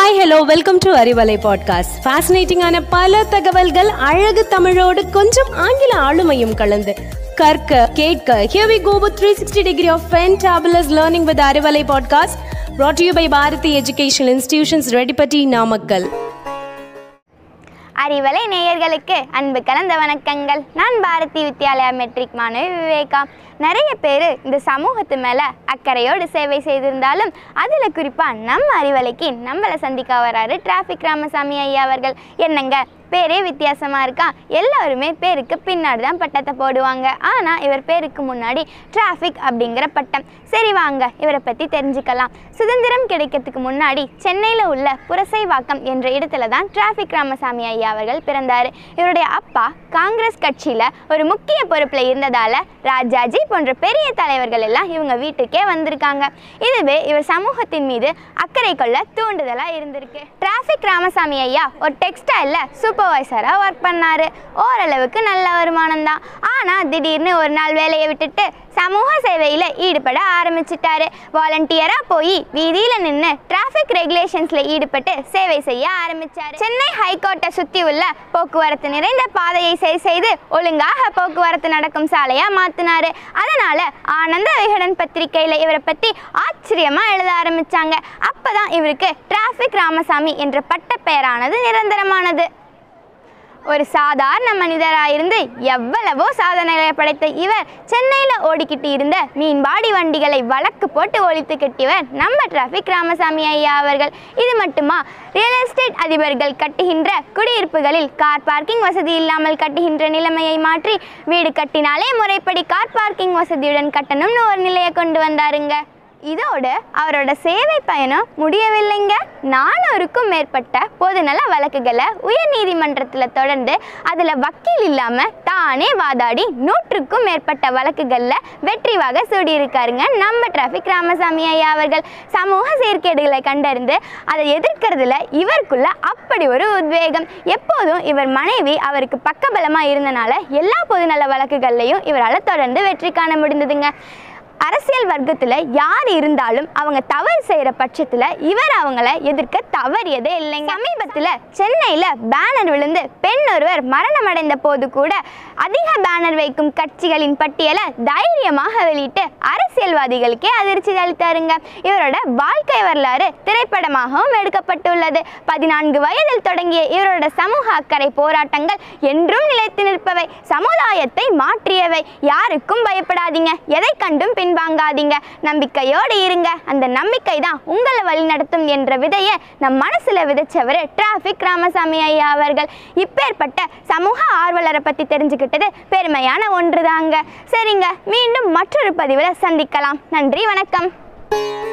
hi hello welcome to Arivalai podcast ஃபேசினேட்டிங்கான பல தகவல்கள் அழகு தமிழோடு கொஞ்சம் ஆங்கில ஆளுமையும் கலந்து கற்க கேட்க here we go with 360 degree of fantabulous learning with Arivalai podcast brought to you by Bharathi educational institutions Reddipatti Namakkal Arivalai நேயர்களுக்கு அன்பு கலந்த வணக்கங்கள் நான் பாரதி வித்யாலயா மெட்ரிக் மாணவி விவேகா நிறைய பேர் இந்த சமூகத்து மேலே அக்கறையோடு சேவை செய்திருந்தாலும் அதில் குறிப்பாக நம்ம அறிவலைக்கு நம்மளை சந்திக்க வராரு டிராஃபிக் ராமசாமி ஐயா அவர்கள் என்னங்க பேரே வித்தியாசமாக இருக்கா எல்லாருமே பேருக்கு பின்னாடி தான் பட்டத்தை போடுவாங்க ஆனால் இவர் பேருக்கு முன்னாடி டிராஃபிக் அப்படிங்கிற பட்டம் சரி வாங்க இவரை பற்றி தெரிஞ்சுக்கலாம் சுதந்திரம் கிடைக்கிறதுக்கு முன்னாடி சென்னையில் உள்ள புரசைவாக்கம் என்ற இடத்துல தான் டிராஃபிக் ராமசாமி ஐயா அவர்கள் பிறந்தார் இவருடைய அப்பா காங்கிரஸ் கட்சியில் ஒரு முக்கிய பொறுப்பில் இருந்ததால் ராஜாஜி போன்ற பெரிய தலைவர்கள் எல்லாம் இவங்க வீட்டுக்கே வந்திருக்காங்க இதுவே இவர் சமூகத்தின் மீது அக்கறை கொள்ள தூண்டுதலாக இருந்திருக்கு டிராஃபிக் ராமசாமி ஐயா ஒரு டெக்ஸ்டைலில் சூப்பர்வைசராக ஒர்க் பண்ணார் ஓரளவுக்கு நல்ல வருமானம் தான் ஆனால் திடீர்னு ஒரு நாள் வேலையை விட்டுட்டு சமூக சேவையில் ஈடுபட ஆரம்பிச்சிட்டாரு வாலண்டியராக போய் வீதியில் நின்று டிராஃபிக் ரெகுலேஷன்ஸில் ஈடுபட்டு சேவை செய்ய ஆரம்பிச்சாரு சென்னை ஹைகோர்ட்டை சுற்றி உள்ள போக்குவரத்து நிறைந்த பாதையை சரி செய்து ஒழுங்காக போக்குவரத்து நடக்கும் சாலையாக மாற்றினாரு அதனால் ஆனந்த விகடன் பத்திரிகையில் இவரை பற்றி ஆச்சரியமாக எழுத ஆரம்பித்தாங்க அப்போ தான் இவருக்கு டிராஃபிக் ராமசாமி என்ற பட்டப்பெயரானது நிரந்தரமானது ஒரு சாதாரண மனிதராயிருந்து எவ்வளவோ சாதனைகளை படைத்த இவர் சென்னையில் ஓடிக்கிட்டு இருந்த மீன்பாடி வண்டிகளை வழக்கு போட்டு ஒழித்து கட்டியவர் நம்ம டிராஃபிக் ராமசாமி ஐயா அவர்கள் இது மட்டுமா ரியல் எஸ்டேட் அதிபர்கள் கட்டுகின்ற குடியிருப்புகளில் கார் பார்க்கிங் வசதி இல்லாமல் கட்டுகின்ற நிலைமையை மாற்றி வீடு கட்டினாலே முறைப்படி கார் பார்க்கிங் வசதியுடன் கட்டணும்னு ஒரு நிலையை கொண்டு வந்தாருங்க இதோடு அவரோட சேவை பயணம் முடியவில்லைங்க நானூறுக்கும் மேற்பட்ட பொதுநல வழக்குகளை உயர் நீதிமன்றத்தில் தொடர்ந்து அதில் வக்கீல் இல்லாமல் தானே வாதாடி நூற்றுக்கும் மேற்பட்ட வழக்குகளில் வெற்றி வாக சூடியிருக்காருங்க நம்ம டிராஃபிக் ராமசாமி ஐயா அவர்கள் சமூக சீர்கேடுகளை கண்டறிந்து அதை எதிர்க்கிறதுல இவருக்குள்ள அப்படி ஒரு உத்வேகம் எப்போதும் இவர் மனைவி அவருக்கு பக்கபலமாக இருந்தனால எல்லா பொதுநல வழக்குகள்லையும் இவரால் தொடர்ந்து வெற்றி காண முடிந்ததுங்க அரசியல் வர்க்கத்தில் யார் இருந்தாலும் அவங்க தவறு செய்கிற பட்சத்தில் இவர் அவங்கள எதிர்க்க தவறியதே இல்லைங்க சமீபத்தில் சென்னையில் பேனர் விழுந்து பெண் ஒருவர் மரணமடைந்த போது கூட அதிக பேனர் வைக்கும் கட்சிகளின் பட்டியலை தைரியமாக வெளியிட்டு அரசியல்வாதிகளுக்கே அதிர்ச்சி அளித்தாருங்க இவரோட வாழ்க்கை வரலாறு திரைப்படமாகவும் எடுக்கப்பட்டுள்ளது பதினான்கு வயதில் தொடங்கிய இவரோட சமூக அக்கறை போராட்டங்கள் என்றும் நிலைத்து நிற்பவை சமுதாயத்தை மாற்றியவை யாருக்கும் பயப்படாதீங்க எதை கண்டும் பின்வாங்காதீங்க நம்பிக்கையோடு இருங்க அந்த நம்பிக்கை தான் உங்களை வழிநடத்தும் என்ற விதையை நம் மனசுல விதைச்சவர் டிராஃபிக் ராமசாமி ஐயா அவர்கள் இப்பேற்பட்ட சமூக ஆர்வலரை பத்தி தெரிஞ்சுக்கிட்டது பெருமையான ஒன்றுதாங்க சரிங்க மீண்டும் மற்றொரு பதிவில் சந்திக்கலாம் நன்றி வணக்கம்